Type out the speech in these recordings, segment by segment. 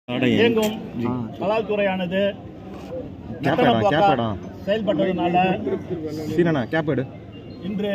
இயங்கும் கலால்துறையானது கேப்பேடா நட்டனப்போக்கா கேப்பேடா செயல்பட்டதுனால சீனண்ணா கேப் எடு இன்று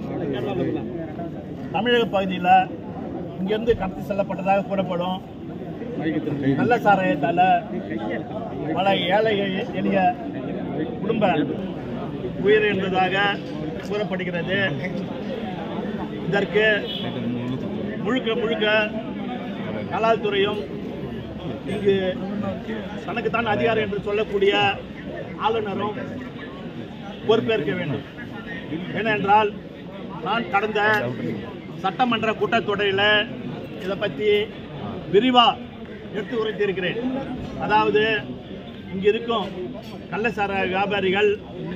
தமிழக பகுதியில் இங்கிருந்து கடத்தி செல்லப்பட்டதாக கூறப்படும் நல்ல சாராயத்தால பல ஏழை எ- எளிய குடும்ப உயிரிழந்ததாக கூறப்படுகிறது இதற்கு முழுக்க முழுக்க கலால்துறையும் இங்கு தனக்குத்தான் அதிகாரம் என்று சொல்லக்கூடிய ஆளுநரும் பொறுப்பேற்க வேண்டும் ஏனென்றால் நான் கடந்த சட்டமன்ற கூட்டத்தொடரில் இதை பற்றி விரிவாக எடுத்து உரைத்திருக்கிறேன் அதாவது இங்கு இருக்கும் கள்ளசார வியாபாரிகள்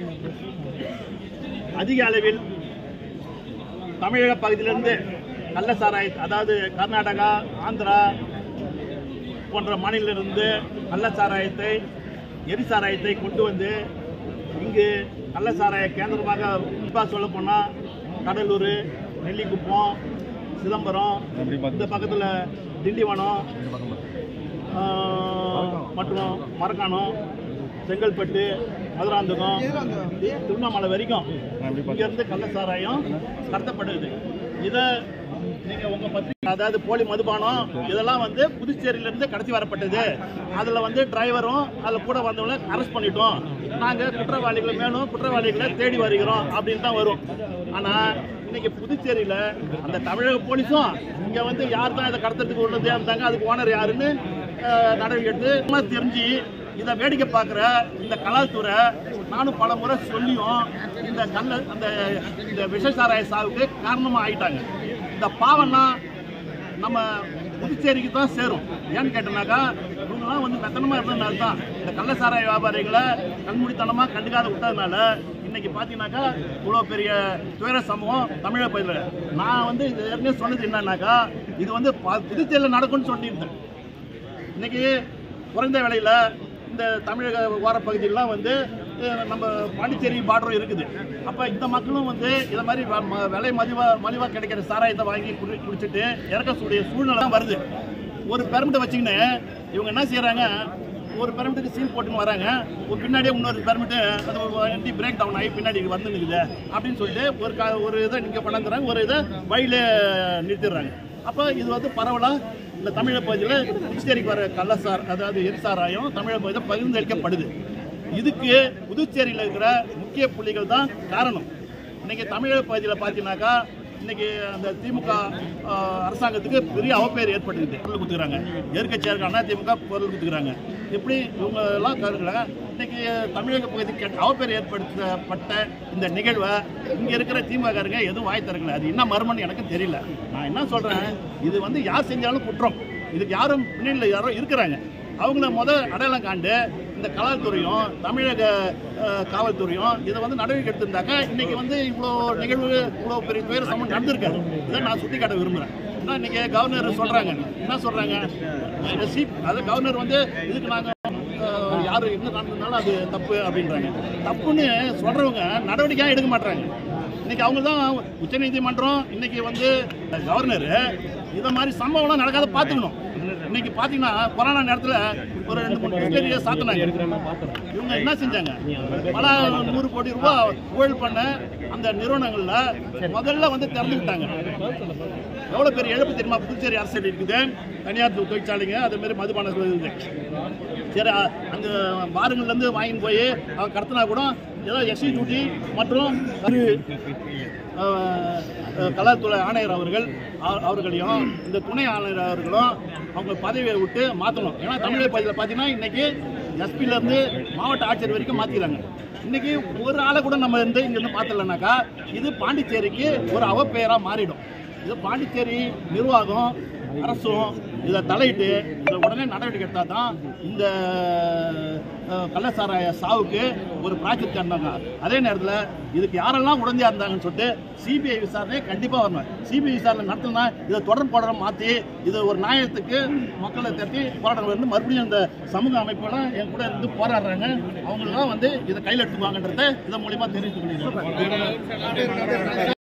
அதிக அளவில் தமிழக பகுதியிலிருந்து கள்ளசாராய அதாவது கர்நாடகா ஆந்திரா போன்ற மாநிலத்திலிருந்து கள்ளச்சாராயத்தை எரிசாராயத்தை கொண்டு வந்து இங்கு கள்ளச்சாராய கேந்திரமாக குறிப்பாக சொல்ல போனால் கடலூர் நெல்லிக்குப்பம் சிதம்பரம் இந்த பக்கத்தில் திண்டிவனம் ஆஹ், மற்றும் மரக்காணம் செங்கல்பட்டு மதுராந்தகம் திருவண்ணாமலை வரைக்கும் இங்கேருந்து கள்ளச்சாராயம் கடத்தப்படுது இதை நீங்க உங்க பத்திரிகை அதாவது போலி மதுபானம் இதெல்லாம் வந்து புதுச்சேரியில கடத்தி வரப்பட்டது அதுல வந்து டிரைவரும் அதுல கூட வந்தவங்கள அரெஸ்ட் பண்ணிட்டோம் நாங்க குற்றவாளிகளை மேலும் குற்றவாளிகளை தேடி வருகிறோம் அப்படின்னு தான் வரும் ஆனா இன்னைக்கு புதுச்சேரியில அந்த தமிழக போலீஸும் இங்க வந்து யார் தான் இதை கடத்துறதுக்கு உள்ளதே இருந்தாங்க அதுக்கு ஓனர் யாருன்னு அஹ், நடவடிக்கை எடுத்து சும்மா தெரிஞ்சு இதை வேடிக்கை பார்க்குற இந்த கலால்துறை நானும் பல முறை சொல்லியும் இந்த கல்ல அந்த இந்த விஷசாராய சாவுக்கு காரணமாக ஆயிட்டாங்க இந்த பாவம்னா நம்ம புதுச்சேரிக்கு தான் சேரும் ஏன்னு கேட்டோம்னாக்கா இவங்கெல்லாம் வந்து மெத்தனமாக இருந்ததுனால தான் இந்த கள்ளசாராய வியாபாரிகளை கண்மூடித்தனமாக கண்டுக்காத விட்டதுனால இன்னைக்கு பார்த்தீங்கன்னாக்கா இவ்வளோ பெரிய துயர சம்பவம் தமிழக பகுதியில் நான் வந்து இது ஏற்கனவே சொன்னது என்னன்னாக்கா இது வந்து ப- புதுச்சேரியில் நடக்கும்னு சொல்லியிருந்தேன் இன்னைக்கு குறைந்த விலையில் இந்த தமிழக ஓரப்பகுதியெல்லாம் வந்து அஹ், நம்ம பாண்டிச்சேரி பார்டரும் இருக்குது அப்போ இந்த மக்களும் வந்து இதை மாதிரி வ- ம- விலை மலிவாக மலிவாக கிடைக்கிற சாராயத்தை வாங்கி குடி குடிச்சிட்டு இறக்கக்கூடிய சூழ்நிலை தான் வருது ஒரு பெர்மிட்டை வச்சுக்கின்னு இவங்க என்ன செய்கிறாங்க ஒரு பெர்மிட்டுக்கு சீல் போட்டுன்னு வராங்க ஒரு பின்னாடியே இன்னொரு பெர்மிட்டு அது வண்டி பிரேக் டவுன் ஆகி பின்னாடி வந்து நிற்குது அப்படின்னு சொல்லிட்டு ஒரு க ஒரு இதை நீங்கள் பண்ணாந்துறாங்க ஒரு இதை வழியில நிறுத்திடுறாங்க அப்போ இது வந்து பரவலாக இந்த தமிழக பகுதியில் புதுச்சேரிக்கு வர கள்ளசார் அதாவது எரிசாராயம் தமிழக பகுதியில் பகிர்ந்தளிக்கப்படுது இதுக்கு புதுச்சேரியில் இருக்கிற முக்கிய புள்ளிகள் தான் காரணம் இன்னைக்கு தமிழக பகுதியில் பார்த்தீங்கன்னாக்கா இன்னைக்கு அந்த திமுக ஆஹ், அரசாங்கத்துக்கு பெரிய அவப்பெயர் ஏற்பட்டுருக்குது பொருள் கொடுத்துக்கிறாங்க எதிர்க்கட்சியாக இருக்க அண்ணா திமுக பொருள் கொடுத்துக்கிறாங்க இப்படி இவங்க எல்லாம் கருதுல இன்னைக்கு தமிழக பகுதிக்கு கெட்ட அவப்பெயர் ஏற்படுத்தப்பட்ட இந்த நிகழ்வை இங்கே இருக்கிற திமுககாரங்க எதுவும் வாய் திறக்கல அது என்ன மர்மம்னு எனக்கு தெரியல நான் என்ன சொல்கிறேன் இது வந்து யார் செஞ்சாலும் குற்றம் இதுக்கு யாரும் பின்னணியில் யாரோ இருக்கிறாங்க அவங்கள முத அடையாளம் காண்டு இந்த கலால்துறையும் தமிழக அஹ், காவல்துறையும் இதை வந்து நடவடிக்கை எடுத்திருந்தாக்கா இன்னைக்கு வந்து இவ்வளோ நிகழ்வு இவ்வளோ பெரிய துயர சம்பவம் நடந்திருக்காது இதை நான் சுட்டி காட்ட விரும்புகிறேன் ஏன்னா இன்னைக்கு கவர்னர் சொல்கிறாங்க என்ன சொல்கிறாங்க சீப் அதாவது கவர்னர் வந்து இதுக்கு நாங்கள் யார் என்ன நடந்ததுனாலும் அது தப்பு அப்படின்றாங்க தப்புன்னு சொல்கிறவங்க நடவடிக்கையாக எடுக்க மாட்டாங்க இன்னைக்கு அவங்க தான் உச்சநீதிமன்றம் இன்னைக்கு வந்து கவர்னர் இதை மாதிரி சம்பவம்லாம் நடக்காத பார்த்துக்கணும் இன்னைக்கு பார்த்தீங்கன்னா கொரோனா நேரத்தில் ஒரு ரெண்டு மூணு பேர் சாத்தினாங்க இவங்க என்ன செஞ்சாங்க பல நூறு கோடி ரூபாய் ஊழல் பண்ண அந்த நிறுவனங்களில் முதல்ல வந்து திறந்து விட்டாங்க எவ்வளோ பெரிய இழப்பு தெரியுமா புதுச்சேரி அரசியல் இருக்குது தனியார் தொ- தொழிற்சாலைங்க அதே மாதிரி மதுபான இருக்குது சரி அ- அந்த பாருங்கள்லேருந்து வாங்கின்னு போய் அவங்க கடத்தினா கூட ஏதோ எஸ்சி டியூட்டி மற்றும் ஒரு அஹ், அஹ், கலாத்துறை ஆணையர் அவர்கள் அவ- அவர்களையும் இந்த துணை ஆணையர் அவர்களும் அவங்க பதவியை விட்டு மாற்றணும் ஏன்னா தமிழக பகுதியில் பார்த்தீங்கன்னா இன்னைக்கு எஸ்பில இருந்து மாவட்ட ஆட்சியர் வரைக்கும் மாற்றிக்கிறாங்க இன்னைக்கு ஒரு ஆளை கூட நம்ம வந்து இங்கேருந்து மாற்றலைனாக்கா இது பாண்டிச்சேரிக்கு ஒரு அவப்பெயராக மாறிடும் இது பாண்டிச்சேரி நிர்வாகம் அரசும் இதை தலையிட்டு இதை உடனே நடவடிக்கை எடுத்தால் தான் இந்த அஹ், கள்ளச்சாராய சாவுக்கு ஒரு பிராய்ச்சித் தந்தாங்க அதே நேரத்தில் இதுக்கு யாரெல்லாம் உடந்தையாக இருந்தாங்கன்னு சொல்லிட்டு சிபிஐ விசாரணை கண்டிப்பாக வரணும் சிபிஐ விசாரணை நடத்தினா இதை தொடர் போராட்டம் மாற்றி இது ஒரு நியாயத்துக்கு மக்களை தட்டி போராட்டம் வந்து மறுபடியும் இந்த சமூக அமைப்புலாம் என் கூட இருந்து போராடுறாங்க அவங்களாம் வந்து இதை கையில் எடுத்துக்குவாங்கன்றதை இதன் மூலியமாக தெரிவித்துக் கொள்கிறேன்